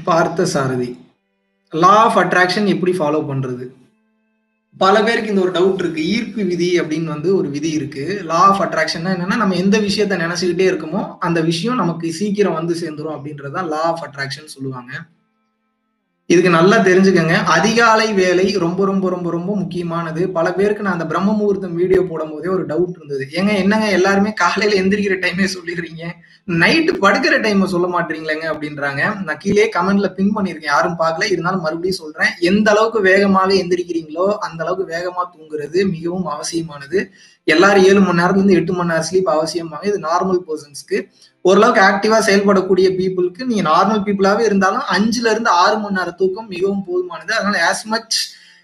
பார்த்த Parthasarathi law of attraction எப்படி follow பண்றது பல பேருக்கு இந்த ஒரு டவுட் இருக்கு ஈர்ப்பு விதி அப்படின்னு வந்து ஒரு விதி இருக்கு லா ஆஃப் அட்ராக்ஷன்னா என்னன்னா நம்ம எந்த விஷயத்த நினைச்சுக்கிட்டே இருக்கோமோ அந்த விஷயம் நமக்கு சீக்கிரம் வந்து சேர்ந்துரும் அப்படின்றதான் லா ஆஃப் அட்ராக்ஷன் சொல்லுவாங்க இதுக்கு நல்லா தெரிஞ்சுக்கங்க அதிகாலை வேலை ரொம்ப ரொம்ப ரொம்ப ரொம்ப முக்கியமானது பல பேருக்கு நான் அந்த பிரம்ம முகூர்த்தம் வீடியோ போடும் போதே ஒரு டவுட் இருந்தது ஏங்க என்னங்க எல்லாருமே காலையில எந்திரிக்கிற டைமே சொல்லிடுறீங்க நைட்டு படுக்கிற டைம் சொல்ல மாட்டீங்களேங்க அப்படின்றாங்க நான் கீழே கமெண்ட்ல பின் பண்ணிருக்கேன் யாரும் பார்க்கல இருந்தாலும் மறுபடியும் சொல்றேன் எந்த அளவுக்கு வேகமாக எந்திரிக்கிறீங்களோ அந்த அளவுக்கு வேகமா தூங்குறது மிகவும் அவசியமானது எல்லாரும் ஏழு மணி நேரத்துல இருந்து எட்டு மணி நேரம் ஸ்லீப் அவசியமாக இது நார்மல் பர்சன்ஸ்க்கு ஓரளவுக்கு ஆக்டிவா செயல்படக்கூடிய பீப்புளுக்கு நீங்க நார்மல் பீப்புளாவே இருந்தாலும் அஞ்சுல இருந்து ஆறு மணி நேரம் தூக்கம் மிகவும் போதுமானது அதனால ஆஸ் மச்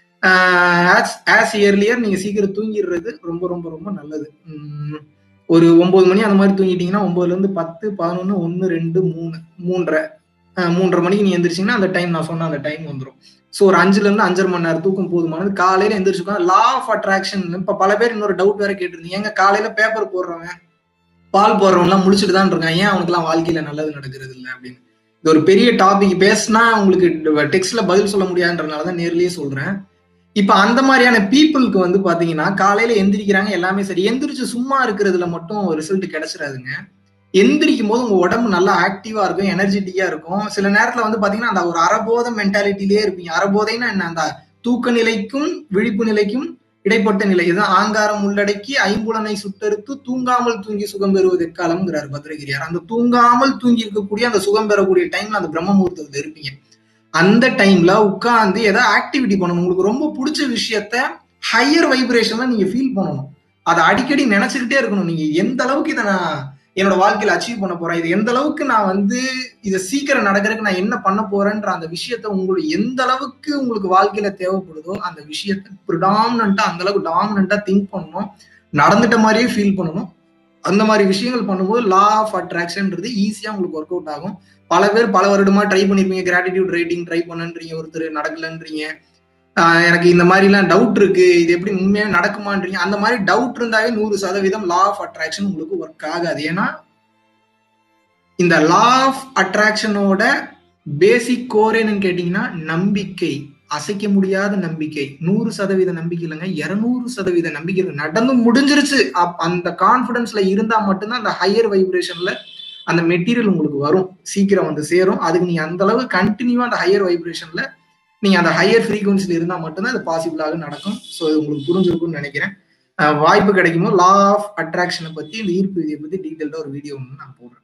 ஆஸ் இயர்லியர் நீங்க சீக்கிரம் தூங்கிடுறது ரொம்ப ரொம்ப ரொம்ப நல்லது ஒரு ஒன்பது மணி அந்த மாதிரி தூங்கிட்டீங்கன்னா ஒன்பதுல இருந்து பத்து பதினொன்னு ஒன்னு ரெண்டு மூணு மூன்றரை மூன்றரை மணிக்கு நீ எந்திரிச்சிங்கன்னா அந்த டைம் நான் சொன்ன அந்த டைம் வந்துடும் ஸோ ஒரு அஞ்சுல இருந்து அஞ்சரை மணி நேரம் தூக்கம் போதுமானது காலையில எந்திரிச்சுக்கோ லா ஆஃப் அட்ராக்ஷன் இப்ப பல பேர் இன்னொரு டவுட் வேற கேட்டிருந்தீங்க எங்க காலையில பேப்பர் போடுறவன் பால் போடுறவன்லாம் முடிச்சுட்டு தான் இருக்கான் ஏன் அவனுக்குலாம் வாழ்க்கையில நல்லது நடக்கிறது இல்லை அப்படின்னு இது ஒரு பெரிய டாபிக் பேசினா உங்களுக்கு டெக்ஸ்ட்ல பதில் சொல்ல முடியாதுன்றனால தான் நேர்லயே சொல்றேன் இப்ப அந்த மாதிரியான பீப்புளுக்கு வந்து பாத்தீங்கன்னா காலையில எந்திரிக்கிறாங்க எல்லாமே சரி எந்திரிச்சு சும்மா இருக்கிறதுல மட்டும் ரிசல்ட் கிடைச்சிடாதுங்க எந்திரிக்கும் போது உங்க உடம்பு நல்லா ஆக்டிவா இருக்கும் எனர்ஜெட்டிக்கா இருக்கும் சில நேரத்துல வந்து பாத்தீங்கன்னா அந்த ஒரு அறபோத மென்டாலிட்டிலேயே இருப்பீங்க அறபோதைன்னா என்ன அந்த தூக்க நிலைக்கும் விழிப்பு நிலைக்கும் இடைப்பட்ட நிலை இதுதான் ஆங்காரம் உள்ளடக்கி ஐம்புலனை சுட்டறுத்து தூங்காமல் தூங்கி சுகம் பெறுவது எக்காலம்ங்கிறார் பத்ரகிரியார் அந்த தூங்காமல் தூங்கி இருக்கக்கூடிய அந்த சுகம் பெறக்கூடிய டைம்ல அந்த பிரம்ம முகூர்த்தத்தில் இருப்பீங்க அந்த டைம்ல உட்காந்து ஏதாவது ஆக்டிவிட்டி பண்ணணும் உங்களுக்கு ரொம்ப பிடிச்ச விஷயத்த ஹையர் வைப்ரேஷன்ல நீங்க ஃபீல் பண்ணணும் அதை அடிக்கடி நினைச்சுக்கிட்டே இருக்கணும் நீங்க எந்த அளவுக்கு இதை நான் என்னோட வாழ்க்கையில அச்சீவ் பண்ண போறேன் இது எந்த அளவுக்கு நான் வந்து இதை சீக்கிரம் நடக்கிறதுக்கு நான் என்ன பண்ண போறேன்ற அந்த விஷயத்த உங்களுக்கு எந்த அளவுக்கு உங்களுக்கு வாழ்க்கையில தேவைப்படுதோ அந்த விஷயத்த ப்ரிடாமினா அந்த அளவுக்கு டாமினா திங்க் பண்ணணும் நடந்துட்ட மாதிரியே ஃபீல் பண்ணணும் அந்த மாதிரி விஷயங்கள் பண்ணும்போது லா ஆஃப் அட்ராக்ஷன்ன்றது ஈஸியா உங்களுக்கு ஒர்க் அவுட் ஆகும் பல பேர் பல வருடமா ட்ரை பண்ணிருப்பீங்க கிராட்டிடியூட் ரைட்டிங் ட்ரை பண்ணுன்றீங்க ஒருத்தர் நடக்கலன்றீங்க எனக்கு இந்த மாதிரிலாம் டவுட் இருக்கு இது எப்படி உண்மையாக நடக்குமான்றீங்க அந்த மாதிரி டவுட் இருந்தாவே நூறு சதவீதம் லா ஆஃப் அட்ராக்ஷன் உங்களுக்கு ஒர்க் ஆகாது ஏன்னா இந்த லா ஆஃப் அட்ராக்ஷனோட பேசிக் கோர் என்னன்னு கேட்டீங்கன்னா நம்பிக்கை அசைக்க முடியாத நம்பிக்கை நூறு சதவீத நம்பிக்கை இல்லைங்க இருநூறு சதவீத நம்பிக்கை இருக்கு நடந்து முடிஞ்சிருச்சு அந்த கான்பிடன்ஸ்ல இருந்தா மட்டும்தான் அந்த ஹையர் வைப்ரேஷன்ல அந்த மெட்டீரியல் உங்களுக்கு வரும் சீக்கிரம் வந்து சேரும் அதுக்கு நீங்க அந்த அளவு கண்டினியூவா அந்த ஹையர் வைப்ரேஷன்ல நீங்க அந்த ஹையர் ஃப்ரீக்வன்சில இருந்தா மட்டும்தான் அது பாசிபிளாக நடக்கும் ஸோ இது உங்களுக்கு புரிஞ்சிருக்கும்னு நினைக்கிறேன் வாய்ப்பு கிடைக்குமோ லா ஆஃப் அட்ராக்ஷனை பத்தி இந்த ஈர்ப்பு விதியை பத்தி டீட்டெயில்டா ஒரு வீடியோ ஒன்று நான் போடுறேன்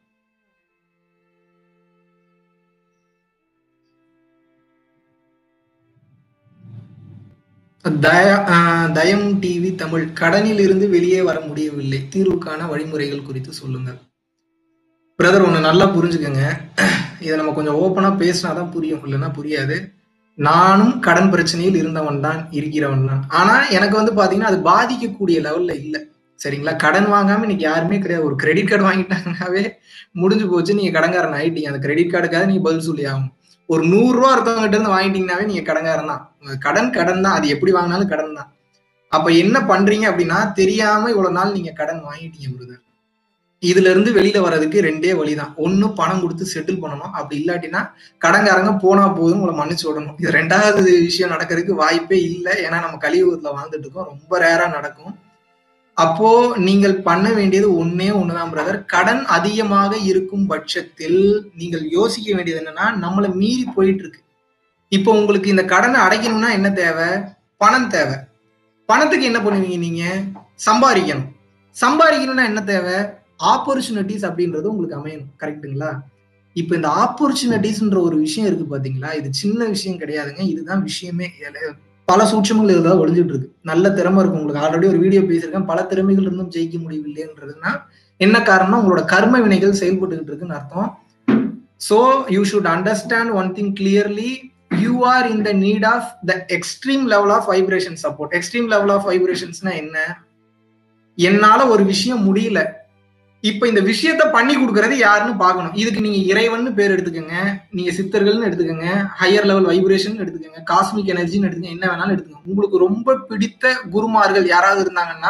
தயம் டிவி தமிழ் கடனில் இருந்து வெளியே வர முடியவில்லை தீர்வுக்கான வழிமுறைகள் குறித்து சொல்லுங்கள் பிரதர் ஒன்று நல்லா புரிஞ்சுக்கோங்க இதை நம்ம கொஞ்சம் ஓப்பனா பேசினாதான் புரியும் இல்லைன்னா புரியாது நானும் கடன் பிரச்சனையில் இருந்தவன் தான் இருக்கிறவன் தான் ஆனா எனக்கு வந்து பாத்தீங்கன்னா அது பாதிக்கக்கூடிய லெவல்ல இல்ல சரிங்களா கடன் வாங்காம இன்னைக்கு யாருமே கிடையாது ஒரு கிரெடிட் கார்டு வாங்கிட்டாங்கன்னாவே முடிஞ்சு போச்சு நீங்க கடன்காரன் ஆயிட்டீங்க அந்த கிரெடிட் கார்டுக்காக நீங்க பதில் சொல்லி ஆகும் ஒரு நூறு ரூபா இருக்கவங்ககிட்ட இருந்து வாங்கிட்டீங்கன்னாவே நீங்க கடன்காரன் தான் கடன் கடன் தான் அது எப்படி வாங்கினாலும் கடன் தான் அப்ப என்ன பண்றீங்க அப்படின்னா தெரியாம இவ்வளவு நாள் நீங்க கடன் வாங்கிட்டீங்க பிரதர் இதுல இருந்து வெளியில வர்றதுக்கு ரெண்டே வழிதான் ஒண்ணு பணம் கொடுத்து செட்டில் பண்ணணும் அப்படி இல்லாட்டினா கடங்காரங்க போனா போதும் உங்களை மன்னிச்சு விடணும் இது ரெண்டாவது விஷயம் நடக்கிறதுக்கு வாய்ப்பே இல்லை ஏன்னா நம்ம கலியுகத்துல வாழ்ந்துட்டு இருக்கோம் ரொம்ப ரேரா நடக்கும் அப்போ நீங்கள் பண்ண வேண்டியது ஒன்னே ஒண்ணுதான் பிரதர் கடன் அதிகமாக இருக்கும் பட்சத்தில் நீங்கள் யோசிக்க வேண்டியது என்னன்னா நம்மளை மீறி போயிட்டு இருக்கு இப்போ உங்களுக்கு இந்த கடனை அடைக்கணும்னா என்ன தேவை பணம் தேவை பணத்துக்கு என்ன பண்ணுவீங்க நீங்க சம்பாதிக்கணும் சம்பாதிக்கணும்னா என்ன தேவை ஆப்பர்ச்சுனிட்டிஸ் அப்படின்றது உங்களுக்கு அமையணும் கரெக்டுங்களா இப்போ இந்த ஆப்பர்ச்சுனிட்டிஸ்ன்ற ஒரு விஷயம் இருக்கு பாத்தீங்களா இது சின்ன விஷயம் கிடையாதுங்க இதுதான் விஷயமே பல சூட்சமங்கள் இதுதான் ஒளிஞ்சிட்டு இருக்கு நல்ல திறமை இருக்கும் உங்களுக்கு ஆல்ரெடி ஒரு வீடியோ பேசியிருக்கேன் பல திறமைகள் இருந்தும் ஜெயிக்க முடியவில்லைன்றதுன்னா என்ன காரணம் உங்களோட கர்ம வினைகள் செயல்பட்டுக்கிட்டு இருக்குன்னு அர்த்தம் so you should understand one thing clearly you are in the need of the extreme level of vibration support extreme level of வைப்ரேஷன்ஸ்னா என்ன என்னால ஒரு விஷயம் முடியல இப்ப இந்த விஷயத்த பண்ணி கொடுக்கறது யாருன்னு பார்க்கணும் இதுக்கு நீங்க இறைவன் பேர் எடுத்துக்கோங்க நீங்க சித்தர்கள்னு எடுத்துக்கோங்க ஹையர் லெவல் வைப்ரேஷன் எடுத்துக்கோங்க காஸ்மிக் எனர்ஜின்னு எடுத்துக்கோங்க என்ன வேணாலும் எடுத்துக்கோங்க உங்களுக்கு ரொம்ப பிடித்த குருமார்கள் யாராவது இருந்தாங்கன்னா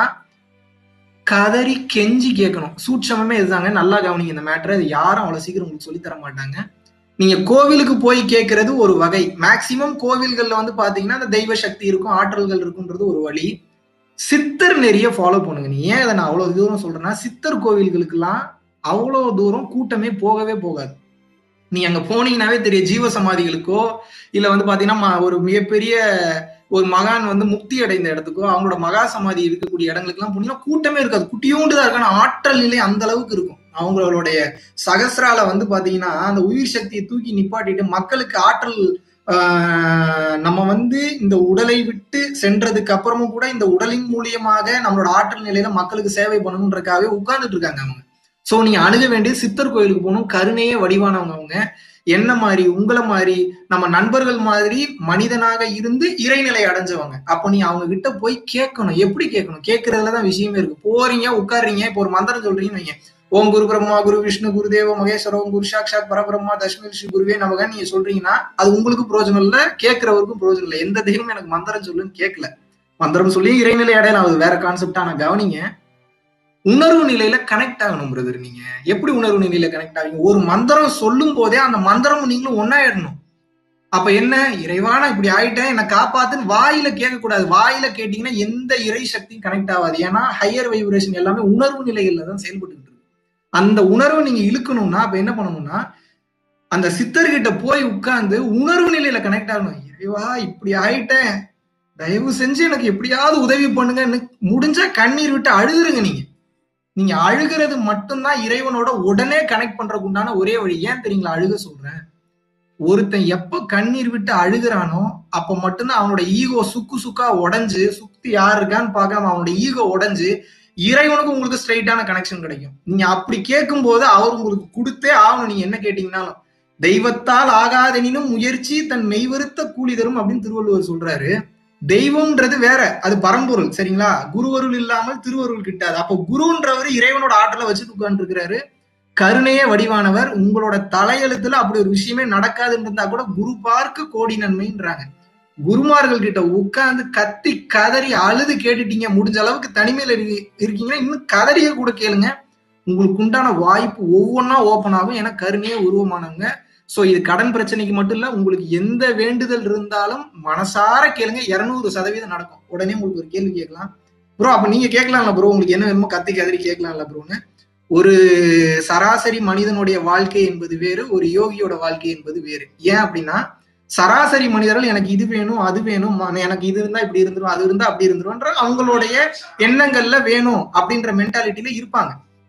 கதறி கெஞ்சி கேட்கணும் சூட்சமே இதுதாங்க நல்லா கவனிங்க இந்த மேட்டரை இது யாரும் அவ்வளவு சீக்கிரம் உங்களுக்கு சொல்லி தர மாட்டாங்க நீங்க கோவிலுக்கு போய் கேட்கறது ஒரு வகை மேக்சிமம் கோவில்கள்ல வந்து பாத்தீங்கன்னா அந்த தெய்வ சக்தி இருக்கும் ஆற்றல்கள் இருக்குன்றது ஒரு வழி சித்தர் நெறிய ஃபாலோ பண்ணுங்க நீ ஏன் இதை நான் அவ்வளவு தூரம் சொல்றேன்னா சித்தர் கோவில்களுக்கெல்லாம் அவ்வளவு தூரம் கூட்டமே போகவே போகாது நீ அங்க போனீங்கன்னாவே தெரியும் ஜீவ சமாதிகளுக்கோ இல்ல வந்து பாத்தீங்கன்னா ஒரு மிகப்பெரிய ஒரு மகான் வந்து முக்தி அடைந்த இடத்துக்கோ அவங்களோட மகா சமாதி இருக்கக்கூடிய இடங்களுக்கு எல்லாம் போனீங்கன்னா கூட்டமே இருக்காது குட்டியோண்டு தான் இருக்கான ஆற்றல் நிலை அந்த அளவுக்கு இருக்கும் அவங்களுடைய சகசிரால வந்து பாத்தீங்கன்னா அந்த உயிர் சக்தியை தூக்கி நிப்பாட்டிட்டு மக்களுக்கு ஆற்றல் நம்ம வந்து இந்த உடலை விட்டு சென்றதுக்கு அப்புறமும் கூட இந்த உடலின் மூலியமாக நம்மளோட ஆற்றல் நிலையில மக்களுக்கு சேவை பண்ணணுன்றக்காகவே உட்கார்ந்துட்டு இருக்காங்க அவங்க சோ நீங்க அணுக வேண்டிய சித்தர் கோயிலுக்கு போகணும் கருணையே வடிவானவங்க அவங்க என்ன மாதிரி உங்களை மாதிரி நம்ம நண்பர்கள் மாதிரி மனிதனாக இருந்து இறைநிலை அடைஞ்சவங்க அப்ப நீ அவங்க கிட்ட போய் கேட்கணும் எப்படி கேட்கணும் கேட்கறதுலதான் விஷயமே இருக்கு போறீங்க உட்காடுறீங்க இப்போ ஒரு மந்திரம் சொல்றீங்கன்னு வைங்க ஓம் குரு பிரம்மா குரு விஷ்ணு குருதேவ மகேஸ்வர ஓம் குரு சாக்ஷாத் பரபிரம்மா தஷ்மி ஸ்ரீ குருவே நமக நீங்க சொல்றீங்கன்னா அது உங்களுக்கு பிரோஜனம் இல்ல கேட்கிறவருக்கும் பிரோஜனம் இல்லை எந்த தெய்வம் எனக்கு மந்திரம் சொல்லுன்னு கேட்கல மந்திரம் சொல்லி இறைநிலை அடையலாம் அது வேற கான்செப்டா நான் கவனிங்க உணர்வு நிலையில கனெக்ட் ஆகணும் பிரதர் நீங்க எப்படி உணர்வு நிலையில கனெக்ட் ஆவீங்க ஒரு மந்திரம் சொல்லும் போதே அந்த மந்திரமும் நீங்களும் ஒன்னாயிடணும் அப்ப என்ன இறைவான இப்படி ஆயிட்டேன் என்ன காப்பாத்துன்னு வாயில கேட்க கூடாது வாயில கேட்டீங்கன்னா எந்த இறை சக்தியும் கனெக்ட் ஆகாது ஏன்னா ஹையர் வைப்ரேஷன் எல்லாமே உணர்வு நிலைகள்ல தான் செயல்பட்டு இருக்கு அந்த உணர்வை நீங்க இழுக்கணும்னா அப்ப என்ன பண்ணணும்னா அந்த சித்தர்கிட்ட போய் உட்கார்ந்து உணர்வு நிலையில கனெக்ட் ஆகணும் இறைவா இப்படி ஆயிட்டேன் தயவு செஞ்சு எனக்கு எப்படியாவது உதவி பண்ணுங்கன்னு முடிஞ்சா கண்ணீர் விட்டு அழுதுருங்க நீங்க நீங்க அழுகிறது மட்டும்தான் இறைவனோட உடனே கனெக்ட் பண்றதுக்கு உண்டான ஒரே வழி ஏன் தெரியுங்களா அழுக சொல்றேன் ஒருத்தன் எப்ப கண்ணீர் விட்டு அழுகிறானோ அப்ப மட்டும்தான் அவனோட ஈகோ சுக்கு சுக்கா உடஞ்சு சுத்தி யாரு இருக்கான்னு பார்க்காம அவனோட ஈகோ உடஞ்சு இறைவனுக்கு உங்களுக்கு ஸ்ட்ரைட்டான கனெக்ஷன் கிடைக்கும் நீங்க அப்படி கேட்கும் போது அவர் உங்களுக்கு கொடுத்தே ஆகணும் நீங்க என்ன கேட்டீங்கன்னாலும் தெய்வத்தால் ஆகாதெனினும் முயற்சி தன் மெய்வருத்த கூலி தரும் அப்படின்னு திருவள்ளுவர் சொல்றாரு தெய்வம்ன்றது வேற அது பரம்பொருள் சரிங்களா குருவருள் இல்லாமல் திருவருள் கிட்டாது அப்போ குருன்றவர் இறைவனோட ஆற்றலை வச்சுட்டு உட்கார்ந்து இருக்கிறாரு கருணையே வடிவானவர் உங்களோட தலையெழுத்துல அப்படி ஒரு விஷயமே நடக்காதுன்னு இருந்தா கூட குரு பார்க்க கோடி நன்மைன்றாங்க குருமார்கள் கிட்ட உட்கார்ந்து கத்தி கதறி அழுது கேட்டுட்டீங்க முடிஞ்ச அளவுக்கு தனிமையில இருக்கீங்கன்னா இன்னும் கதறிய கூட கேளுங்க உங்களுக்கு உண்டான வாய்ப்பு ஒவ்வொன்றா ஓப்பன் ஆகும் ஏன்னா கருணையே உருவமானவங்க சோ இது கடன் பிரச்சனைக்கு மட்டும் இல்ல உங்களுக்கு எந்த வேண்டுதல் இருந்தாலும் மனசார கேளுங்க இருநூறு சதவீதம் நடக்கும் உடனே உங்களுக்கு ஒரு கேள்வி கேட்கலாம் ப்ரோ அப்ப நீங்க கேட்கலாம்ல ப்ரோ உங்களுக்கு என்ன வேணுமோ கத்தி கதறி கேட்கலாம்ல ப்ரோன்னு ஒரு சராசரி மனிதனுடைய வாழ்க்கை என்பது வேறு ஒரு யோகியோட வாழ்க்கை என்பது வேறு ஏன் அப்படின்னா சராசரி மனிதர்கள் எனக்கு இது வேணும் அது வேணும் எனக்கு இது இருந்தா இப்படி இருந்துரும் அது இருந்தா அப்படி இருந்துரும்ன்ற அவங்களுடைய எண்ணங்கள்ல வேணும் அப்படின்ற மென்டாலிட்டியில இருப்பாங்க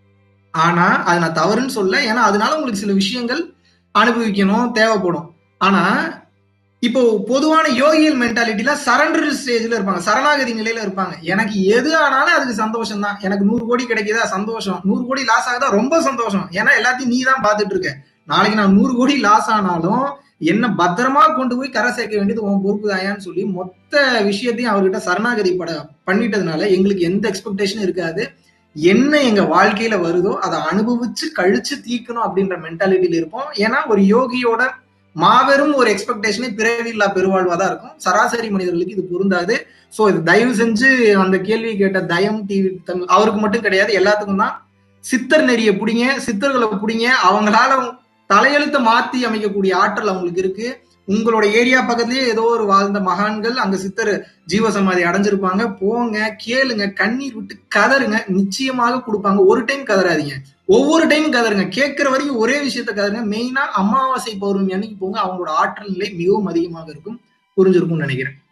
ஆனா அது நான் தவறுன்னு சொல்ல ஏன்னா அதனால உங்களுக்கு சில விஷயங்கள் அனுபவிக்கணும் தேவைப்படும் ஆனா இப்போ பொதுவான யோகியல் மென்டாலிட்டில சரண்டர் ஸ்டேஜ்ல இருப்பாங்க சரணாகதி நிலையில இருப்பாங்க எனக்கு எது ஆனாலும் அதுக்கு சந்தோஷம் தான் எனக்கு நூறு கோடி கிடைக்குதா சந்தோஷம் நூறு கோடி லாஸ் ஆகுதா ரொம்ப சந்தோஷம் ஏன்னா எல்லாத்தையும் நீ தான் பாத்துட்டு இருக்க நாளைக்கு நான் நூறு கோடி லாஸ் ஆனாலும் என்ன பத்திரமா கொண்டு போய் கரை சேர்க்க வேண்டியது உன் பொறுப்பு தாயான்னு சொல்லி மொத்த விஷயத்தையும் அவர்கிட்ட சரணாகதி பட பண்ணிட்டதுனால எங்களுக்கு எந்த எக்ஸ்பெக்டேஷனும் இருக்காது என்ன எங்க வாழ்க்கையில வருதோ அதை அனுபவிச்சு கழிச்சு தீக்கணும் அப்படின்ற மென்டாலிட்டியில இருப்போம் ஏன்னா ஒரு யோகியோட மாபெரும் ஒரு எக்ஸ்பெக்டேஷனே பிறவி இல்லா பெருவாழ்வா தான் இருக்கும் சராசரி மனிதர்களுக்கு இது பொருந்தாது சோ இது தயவு செஞ்சு அந்த கேள்வி கேட்ட தயம் டிவி தமிழ் அவருக்கு மட்டும் கிடையாது எல்லாத்துக்கும் தான் சித்தர் நெறிய பிடிங்க சித்தர்களை பிடிங்க அவங்களால தலையெழுத்த மாத்தி அமைக்கக்கூடிய ஆற்றல் அவங்களுக்கு இருக்கு உங்களோட ஏரியா பக்கத்துலயே ஏதோ ஒரு வாழ்ந்த மகான்கள் அங்க சித்தர் ஜீவசமாதி அடைஞ்சிருப்பாங்க போங்க கேளுங்க கண்ணீர் விட்டு கதறுங்க நிச்சயமாக கொடுப்பாங்க ஒரு டைம் கதறாதீங்க ஒவ்வொரு டைம் கதறுங்க கேட்கிற வரைக்கும் ஒரே விஷயத்த கதறுங்க மெயினா அமாவாசை பௌர்ணமி அன்னைக்கு போங்க அவங்களோட ஆற்றல் நிலை மிகவும் அதிகமாக இருக்கும் புரிஞ்சிருக்கும்னு நினைக்கிறேன்